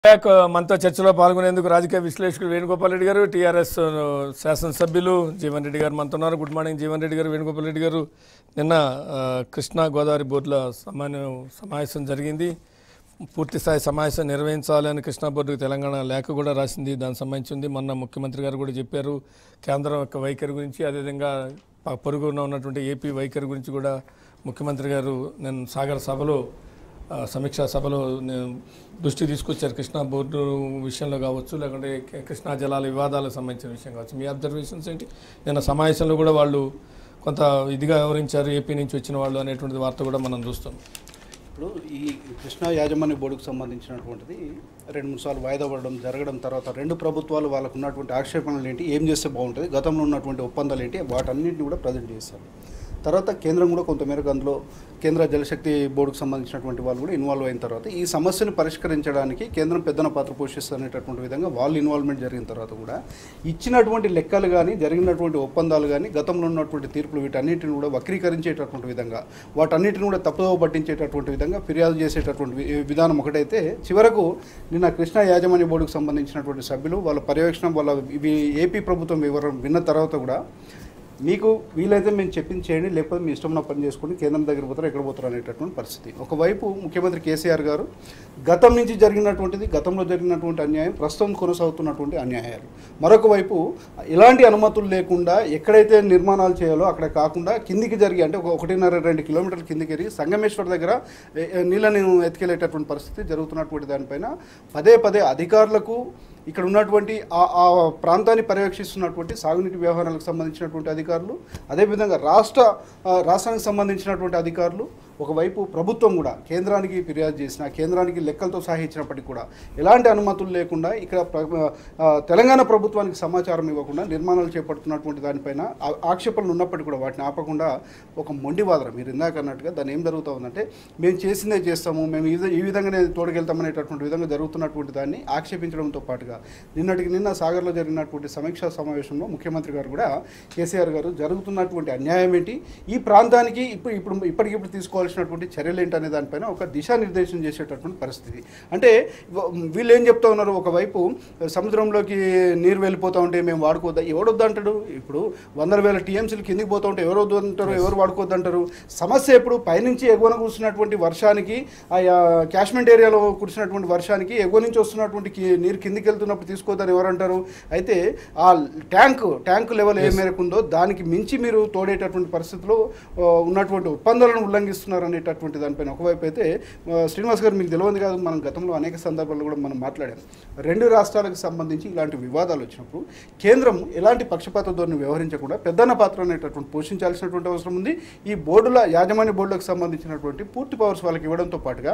Back మనతో చర్చలో పాల్గొనేందుకు రాజకీయ విశ్లేషకులు వేణుగోపాల్ రెడ్డి గారు టీఆర్ఎస్ శాసనసభ్యులు జీవన్ రెడ్డి గారు మనతో ఉన్నారు గుడ్ మార్నింగ్ జీవన్ రెడ్డి గారు వేణుగోపాల్ రెడ్డి గారు నిన్న ఆ, కృష్ణా గోదావరి బోర్డుల సమానం సమావేశం జరిగింది పూర్తి స్థాయి సమావేశం నిర్వహించాలని కృష్ణా బోర్డుకు తెలంగాణ లేఖ కూడా రాసింది దానికి సంబంధించింది మొన్న ముఖ్యమంత్రి గారు కూడా చెప్పారు కేంద్రం యొక్క వైఖరి గురించి అదేవిధంగా ప- పొరుగున ఉన్నటువంటి ఏపీ వైఖరి గురించి కూడా ముఖ్యమంత్రి గారు నేను సాగర్ సభలో ఆ, సమీక్షా సభలో నేను దృష్టి తీసుకొచ్చారు కృష్ణా బోర్డు విషయంలో కావచ్చు లేకుంటే క- కృష్ణా జలాల వివాదాలకు సంబంధించిన విషయం కావచ్చు మీ అబ్జర్వేషన్స్ ఏంటి నిన్న సమావేశంలో కూడా వాళ్ళు కొంత ఇదిగా వివరించారు ఏపీ నుంచి వచ్చిన వాళ్ళు అనేటువంటి వార్త కూడా మనం చూస్తాం ఇప్పుడు ఈ కృష్ణా యాజమాన్య బోర్డుకు సంబంధించినటువంటిది రెండు మూడు సార్లు వాయిదా పడడం జరగడం తర్వాత రెండు ప్రభుత్వాలు వాళ్ళకు ఉన్నటువంటి ఆక్షేపణలు ఏంటి ఏం చేస్తే బాగుంటుంది గతంలో ఉన్నటువంటి ఒప్పందాలు ఏంటి వాటన్నింటిని కూడా ప్రజెంట్ చేశారు తర్వాత కేంద్రం కూడా కొంతమేరకు అందులో కేంద్ర జలశక్తి బోర్డుకు సంబంధించినటువంటి వాళ్ళు కూడా ఇన్వాల్వ్ అయిన తర్వాత ఈ సమస్యను పరిష్కరించడానికి కేంద్రం పెద్దన పాత్ర పోషిస్తున్నటువంటి విధంగా వాళ్ళు ఇన్వాల్వ్మెంట్ జరిగిన తర్వాత కూడా ఇచ్చినటువంటి లెక్కలు కానీ జరిగినటువంటి ఒప్పందాలు కానీ గతంలో ఉన్నటువంటి తీర్పులు వీటన్నిటిని కూడా వక్రీకరించేటటువంటి విధంగా వాటన్నిటిని కూడా తప్పుదోవ పట్టించేటటువంటి విధంగా ఫిర్యాదు చేసేటటువంటి వి- విధానం ఒకటైతే చివరకు నిన్న కృష్ణా యాజమాన్య బోర్డుకు సంబంధించినటువంటి సభ్యులు వాళ్ళ పర్యవేక్షణ వాళ్ళ ఇవి ఏపీ ప్రభుత్వం వివరం విన్న తర్వాత కూడా మీకు వీలైతే మేము చెప్పింది చేయండి లేకపోతే మీ ఇష్టం ఉన్న పని చేసుకుని కేంద్రం దగ్గర పోతారు ఎక్కడ పోతారు అనేటటువంటి పరిస్థితి ఒకవైపు ముఖ్యమంత్రి కేసీఆర్ గారు గతం నుంచి జరిగినటువంటిది గతంలో జరిగినటువంటి అన్యాయం ప్రస్తుతం కొనసాగుతున్నటువంటి అన్యాయాలు మరొక వైపు ఎలాంటి అనుమతులు లేకుండా ఎక్కడైతే నిర్మాణాలు చేయాలో అక్కడ కాకుండా కిందికి జరిగి అంటే ఒక ఒకటిన్నర రెండు కిలోమీటర్ల కిందికి ఎరిగి సంగమేశ్వర్ దగ్గర ఏ- ఏ నీళ్ళని ఎత్తుకెళ్ళేటటువంటి పరిస్థితి జరుగుతున్నటువంటి దానిపైన పదే పదే అధికారులకు ఇక్కడ ఉన్నటువంటి ఆ ఆ ప్రాంతాన్ని పర్యవేక్షిస్తున్నటువంటి సాగునీటి వ్యవహారాలకు సంబంధించినటువంటి అధికారులు అదేవిధంగా రాష్ట్ర ఆ, రాష్ట్రానికి సంబంధించినటువంటి అధికారులు ఒకవైపు ప్రభుత్వం కూడా కేంద్రానికి ఫిర్యాదు చేసిన కేంద్రానికి లెక్కలతో సహా ఇచ్చినప్పటికీ కూడా ఎలాంటి అనుమతులు లేకుండా ఇక్కడ ప్ర- ఆ, తెలంగాణ ప్రభుత్వానికి సమాచారం ఇవ్వకుండా నిర్మాణాలు చేపడుతున్నటువంటి దానిపైన ఆ- ఆక్షేపణలు ఉన్నప్పటికీ కూడా వాటిని ఆపకుండా ఒక మొండి వాదన మీరు ఇందాక అన్నట్టుగా దాన్ని ఏం జరుగుతూ ఉందంటే మేము చేసిందే చేస్తాము మేము ఈ విధ- ఈ విధంగానే తోడుకెళ్తామనేటటువంటి విధంగా జరుగుతున్నటువంటి దాన్ని ఆక్షేపించడంతో పాటుగా నిన్నటికి నిన్న సాగర్లో జరిగినటువంటి సమీక్షా సమావేశంలో ముఖ్యమంత్రి గారు కూడా కేసీఆర్ గారు జరుగుతున్నటువంటి అన్యాయం ఏంటి ఈ ప్రాంతానికి ఇప్పుడు ఇప్పుడు ఇప్పటికిప్పుడు తీసుకోవాల్సినటువంటి చర్యలు ఏంటి అనే దానిపైన ఒక దిశానిర్దేశం చేసేటటువంటి పరిస్థితి అంటే వ- వీళ్ళు ఏం చెప్తా ఉన్నారు ఒకవైపు సముద్రంలోకి నీరు వెళ్ళిపోతూ ఉంటే మేము వాడుకోవద్దా ఎవడొద్దు అంటాడు ఇప్పుడు వందల వేల టీఎంసీలు కిందికి పోతూ ఉంటే ఎవరు వద్దు అంటారు ఎవరు వాడుకోవద్దు అంటారు సమస్య ఎప్పుడు పైనుంచి ఎగువన కురిసినటువంటి వర్షానికి ఆయా క్యాష్మెంట్ ఏరియాలో కురిసినటువంటి వర్షానికి ఎగువ నుంచి వస్తున్నటువంటి కి- నీరు కిందికి వెళ్తున్నప్పుడు తీసుకోవద్దని ఎవరు అంటారు అయితే ఆ ట్యాంక్ ట్యాంక్ లెవెల్ ఏ మేరకు ఉందో దానికి మించి మీరు తోడేటటువంటి పరిస్థితిలో ఆ, ఉన్నటువంటి ఒప్పందాలను ఉల్లంఘిస్తున్నారు అనేటటువంటి దానిపైన ఒకవైపు అయితే ఆ, శ్రీనివాస్ గారు మీకు తెలియదు కాదు మనం గతంలో అనేక సందర్భాల్లో కూడా మనం మాట్లాడాం రెండు రాష్ట్రాలకు సంబంధించి ఇలాంటి వివాదాలు వచ్చినప్పుడు కేంద్రం ఎలాంటి పక్షపాత ధోరణి వ్యవహరించకుండా పెద్దన్న పాత్ర అనేటటువంటి పోషించాల్సినటువంటి అవసరం ఉంది ఈ బోర్డుల యాజమాన్య బోర్డులకు సంబంధించినటువంటి పూర్తి పవర్స్ వాళ్ళకి ఇవ్వడంతో పాటుగా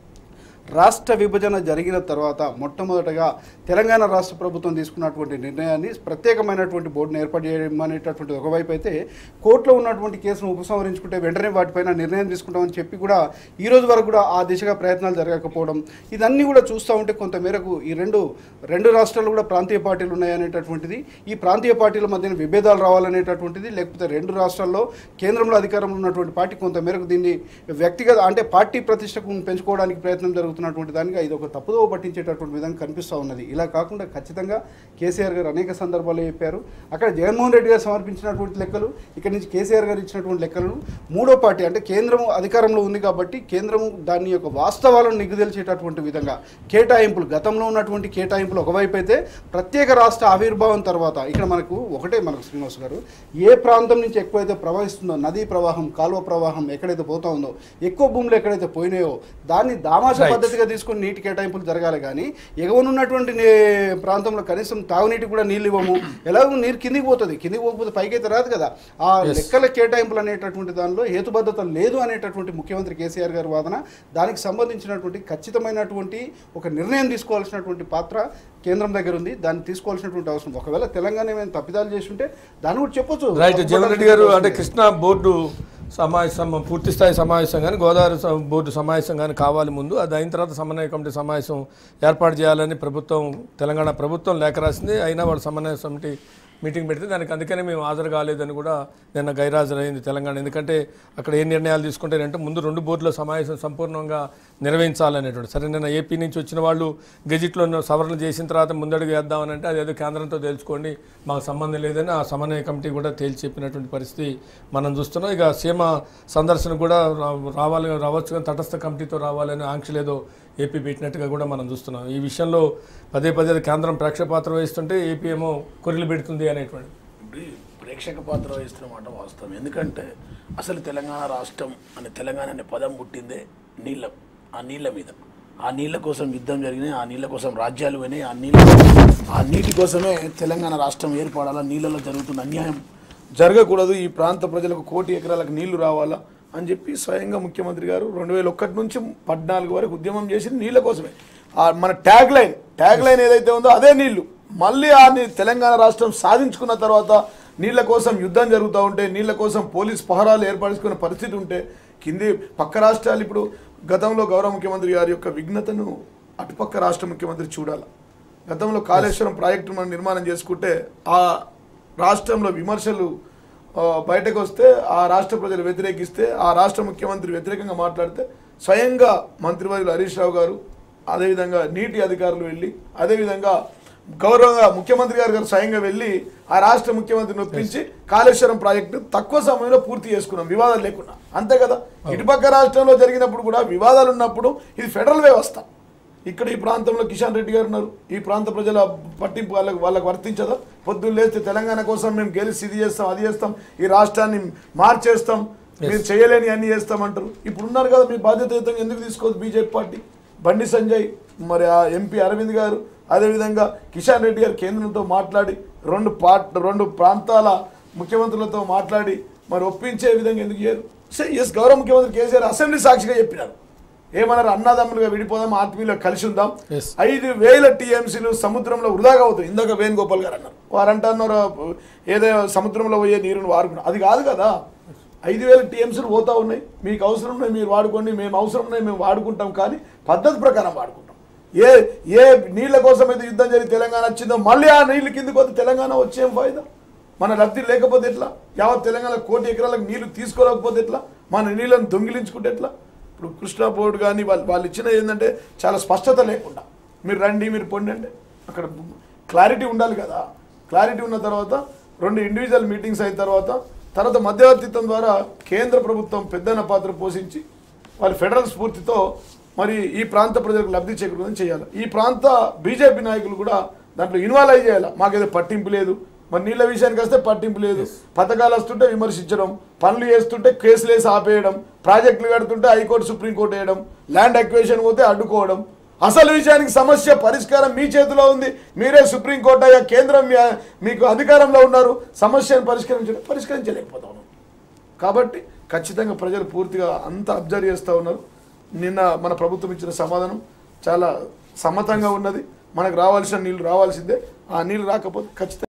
రాష్ట్ర విభజన జరిగిన తర్వాత మొట్టమొదటగా తెలంగాణ రాష్ట్ర ప్రభుత్వం తీసుకున్నటువంటి నిర్ణయాన్ని ప్రత్యేకమైనటువంటి బోర్డును ఏర్పాటు చేయడం అనేటటువంటి ఒకవైపు అయితే కోర్టులో ఉన్నటువంటి కేసును ఉపసంహరించుకుంటే వెంటనే వాటిపైన నిర్ణయం తీసుకుంటామని చెప్పి కూడా ఈ రోజు వరకు కూడా ఆ దిశగా ప్రయత్నాలు జరగకపోవడం ఇదన్నీ కూడా చూస్తూ ఉంటే కొంతమేరకు ఈ రెండు రెండు రాష్ట్రాలు కూడా ప్రాంతీయ పార్టీలు ఉన్నాయనేటటువంటిది ఈ ప్రాంతీయ పార్టీల మధ్యన విభేదాలు రావాలనేటటువంటిది లేకపోతే రెండు రాష్ట్రాల్లో కేంద్రంలో అధికారంలో ఉన్నటువంటి పార్టీ కొంతమేరకు దీన్ని వ్యక్తిగత అంటే పార్టీ ప్రతిష్టకు పెంచుకోవడానికి ప్రయత్నం జరుగుతున్నటువంటి దానికి ఇది ఒక తప్పుదోవ పట్టించేటటువంటి విధంగా కనిపిస్తూ ఉన్నది ఇలా కాకుండా ఖచ్చితంగా కేసీఆర్ గారు అనేక సందర్భాల్లో చెప్పారు అక్కడ జగన్మోహన్ రెడ్డి గారు సమర్పించినటువంటి లెక్కలు ఇక్కడ నుంచి కేసీఆర్ గారు ఇచ్చినటువంటి లెక్కలను మూడో పార్టీ అంటే కేంద్రం అధికారంలో ఉంది కాబట్టి కేంద్రం దాని యొక్క వాస్తవాలను నిగ్గుదెల్చేటటువంటి విధంగా కేటాయింపులు గతంలో ఉన్నటువంటి కేటాయింపులు ఒకవైపు అయితే ప్రత్యేక రాష్ట్ర ఆవిర్భావం తర్వాత ఇక్కడ మనకు ఒకటే మనకు శ్రీనివాస్ గారు ఏ ప్రాంతం నుంచి ఎక్కువైతే ప్రవహిస్తుందో నదీ ప్రవాహం కాలువ ప్రవాహం ఎక్కడైతే పోతా ఉందో ఎక్కువ భూములు ఎక్కడైతే పోయినాయో దాన్ని దామాష Right. పద్ధతిగా తీసుకొని నీటి కేటాయింపులు జరగాలి కానీ ఎగవనున్నటువంటి నే- ప్రాంతంలో కనీసం తాగునీటి కూడా నీళ్ళు ఇవ్వము ఎలాగో నీరు కిందికి పోతుంది కిందికి పోకపోతే పైకి అయితే రాదు కదా ఆ Yes. లెక్కల కేటాయింపులు అనేటటువంటి దానిలో హేతుబద్ధత లేదు అనేటటువంటి ముఖ్యమంత్రి కేసీఆర్ గారి వాదన దానికి సంబంధించినటువంటి ఖచ్చితమైనటువంటి ఒక నిర్ణయం తీసుకోవాల్సినటువంటి పాత్ర కేంద్రం దగ్గర ఉంది దాన్ని తీసుకోవాల్సినటువంటి అవసరం ఒకవేళ తెలంగాణ ఏమైనా తప్పిదాలు చేసి ఉంటే దాన్ని కూడా చెప్పొచ్చు రైట్ జీవన్ రెడ్డి గారు అంటే కృష్ణా బోర్డు సమావేశం పూర్తి స్థాయి సమావేశం కానీ గోదావరి స- బోర్డు సమావేశం కానీ కావాలి ముందు అది అయిన తర్వాత సమన్వయ కమిటీ సమావేశం ఏర్పాటు చేయాలని ప్రభుత్వం తెలంగాణ ప్రభుత్వం లేఖ రాసింది అయినా వాళ్ళు సమన్వయ కమిటీ మీటింగ్ పెడితే దానికి అందుకనే మేము హాజరు కాలేదని కూడా నిన్న గైరాజరైంది తెలంగాణ ఎందుకంటే అక్కడ ఏ నిర్ణయాలు తీసుకుంటారంటే ముందు రెండు బోర్డుల సమావేశం సంపూర్ణంగా నిర్వహించాలనేటువంటి సరే నిన్న ఏపీ నుంచి వచ్చిన వాళ్ళు గెజిట్లో ఉన్న సవరణ చేసిన తర్వాత ముందడుగు వేద్దామని అంటే అదేదో కేంద్రంతో తెలుసుకోండి మాకు సంబంధం లేదని ఆ సమన్వయ కమిటీ కూడా తేల్చి చెప్పినటువంటి పరిస్థితి మనం చూస్తున్నాం ఇక సీమ సందర్శన కూడా రా- రావాలి రావచ్చు కానీ తటస్థ కమిటీతో రావాలని ఆంక్షలు ఏదో ఏపీ పెట్టినట్టుగా కూడా మనం చూస్తున్నాం ఈ విషయంలో పదే పదే కేంద్రం ప్రేక్షపాత్ర వహిస్తుంటే ఏపీ ఏమో కొరిలు పెడుతుంది అనేటువంటి ఇప్పుడు ఈ ప్రేక్షక పాత్ర వహిస్తున్న మాట వాస్తవం ఎందుకంటే అసలు తెలంగాణ రాష్ట్రం అనే తెలంగాణ అనే పదం పుట్టిందే నీళ్ళ ఆ నీళ్ళ మీద ఆ నీళ్ళ కోసం యుద్ధం జరిగినాయి ఆ నీళ్ళ కోసం రాజ్యాలు పోయినాయి ఆ నీళ్ళ ఆ నీటి కోసమే తెలంగాణ రాష్ట్రం ఏర్పడాలా నీళ్ళలో జరుగుతున్న అన్యాయం జరగకూడదు ఈ ప్రాంత ప్రజలకు కోటి ఎకరాలకు నీళ్లు రావాలా అని చెప్పి స్వయంగా ముఖ్యమంత్రి గారు రెండు వేల ఒకటి నుంచి పద్నాలుగు వరకు ఉద్యమం చేసింది నీళ్ళ కోసమే ఆ మన ట్యాగ్ లైన్ ట్యాగ్ లైన్ ఏదైతే ఉందో అదే నీళ్లు మళ్ళీ ఆ నీ- తెలంగాణ రాష్ట్రం సాధించుకున్న తర్వాత నీళ్ళ కోసం యుద్ధం జరుగుతూ ఉంటే నీళ్ళ కోసం పోలీస్ పహరాలు ఏర్పరచుకునే పరిస్థితి ఉంటే కింది పక్క రాష్ట్రాలు ఇప్పుడు గతంలో గౌరవ ముఖ్యమంత్రి గారి యొక్క విఘ్నతను అటుపక్క రాష్ట్ర ముఖ్యమంత్రి చూడాలి గతంలో కాళేశ్వరం ప్రాజెక్టు మనం నిర్మాణం చేసుకుంటే ఆ రాష్ట్రంలో విమర్శలు ఆ, బయటకు వస్తే ఆ రాష్ట్ర ప్రజలు వ్యతిరేకిస్తే ఆ రాష్ట్ర ముఖ్యమంత్రి వ్యతిరేకంగా మాట్లాడితే స్వయంగా మంత్రివర్యులు హరీష్ రావు గారు అదేవిధంగా నీటి అధికారులు వెళ్ళి అదేవిధంగా గౌరవంగా ముఖ్యమంత్రి గారు గారు స్వయంగా వెళ్ళి ఆ రాష్ట్ర ముఖ్యమంత్రిని ఒప్పించి కాళేశ్వరం ప్రాజెక్టు తక్కువ సమయంలో పూర్తి చేసుకున్నాం వివాదాలు లేకుండా అంతే కదా ఇటుపక్క రాష్ట్రంలో జరిగినప్పుడు కూడా వివాదాలు ఉన్నప్పుడు ఇది ఫెడరల్ వ్యవస్థ ఇక్కడ ఈ ప్రాంతంలో కిషన్ రెడ్డి గారు ఉన్నారు ఈ ప్రాంత ప్రజల పట్టింపు వాళ్ళకి వాళ్ళకి వర్తించదా పొద్దున్న లేస్తే తెలంగాణ కోసం మేము గెలిచి ఇది చేస్తాం అది చేస్తాం ఈ రాష్ట్రాన్ని మార్చేస్తాం మీరు చేయలేని అన్ని చేస్తామంటారు ఇప్పుడు ఉన్నారు కదా మీ బాధ్యతయుతంగా ఎందుకు తీసుకోవద్దు బీజేపీ పార్టీ బండి సంజయ్ మరి ఆ ఎంపీ అరవింద్ గారు అదేవిధంగా కిషన్ రెడ్డి గారు కేంద్రంతో మాట్లాడి రెండు పార్ట్ రెండు ప్రాంతాల ముఖ్యమంత్రులతో మాట్లాడి మరి ఒప్పించే విధంగా ఎందుకు చేయరు ఎస్ గౌరవ ముఖ్యమంత్రి కేసీఆర్ అసెంబ్లీ సాక్షిగా చెప్పినారు ఏమన్నారు అన్నదమ్ములుగా విడిపోదాం ఆత్మీయులుగా కలిసి ఉందాం Yes. ఐదు వేల టీఎంసీలు సముద్రంలో వృధాగా అవుతాయి ఇందాక వేణుగోపాల్ గారు అన్నారు వారు అంటున్నారు ఏదో సముద్రంలో పోయే నీరుని వాడుకున్నారు అది కాదు కదా ఐదు వేల టీఎంసీలు పోతా ఉన్నాయి మీకు అవసరం ఉన్నాయి మీరు వాడుకోండి మేము అవసరం ఉన్నాయి మేము వాడుకుంటాం కానీ పద్ధతి ప్రకారం వాడుకుంటాం ఏ ఏ నీళ్ళ కోసం అయితే యుద్ధం జరిగి తెలంగాణ వచ్చిందో మళ్ళీ ఆ నీళ్ళు కిందకి పోతే తెలంగాణ వచ్చేం ఫాయిదా మన లబ్ధి లేకపోతే ఎట్లా యావత్ తెలంగాణ కోటి ఎకరాలకు నీళ్లు తీసుకోలేకపోతే ఎట్లా మన నీళ్ళని దొంగిలించుకుంటే ఎట్లా ఇప్పుడు కృష్ణా బోర్డు కానీ వాళ్ళు వాళ్ళు ఇచ్చిన ఏంటంటే చాలా స్పష్టత లేకుండా మీరు రండి మీరు పొండి అంటే అక్కడ క్లారిటీ ఉండాలి కదా క్లారిటీ ఉన్న తర్వాత రెండు ఇండివిజువల్ మీటింగ్స్ అయిన తర్వాత తర్వాత మధ్యవర్తిత్వం ద్వారా కేంద్ర ప్రభుత్వం పెద్దన పాత్ర పోషించి వాళ్ళ ఫెడరల్ స్ఫూర్తితో మరి ఈ ప్రాంత ప్రజలకు లబ్ధి చేకూరుదని చేయాలి ఈ ప్రాంత బీజేపీ నాయకులు కూడా దాంట్లో ఇన్వాల్వ్ అయ్యి చేయాలి మాకేదో పట్టింపు లేదు మరి నీళ్ళ విషయానికి వస్తే పట్టింపు లేదు పథకాలు వస్తుంటే విమర్శించడం పనులు చేస్తుంటే కేసులు వేసి ఆపేయడం ప్రాజెక్టులు కడుతుంటే హైకోర్టు సుప్రీంకోర్టు వేయడం ల్యాండ్ అక్వేషన్ పోతే అడ్డుకోవడం అసలు విషయానికి సమస్య పరిష్కారం మీ చేతిలో ఉంది మీరే సుప్రీంకోర్టు అయ్యా కేంద్రం మీ- మీకు అధికారంలో ఉన్నారు సమస్యను పరిష్కరించడం పరిష్కరించలేకపోతాను కాబట్టి ఖచ్చితంగా ప్రజలు పూర్తిగా అంతా అబ్జర్వ్ చేస్తూ ఉన్నారు నిన్న మన ప్రభుత్వం ఇచ్చిన సమాధానం చాలా సమ్మతంగా ఉన్నది మనకు రావాల్సిన నీళ్లు రావాల్సిందే ఆ నీళ్లు రాకపోతే ఖచ్చితంగా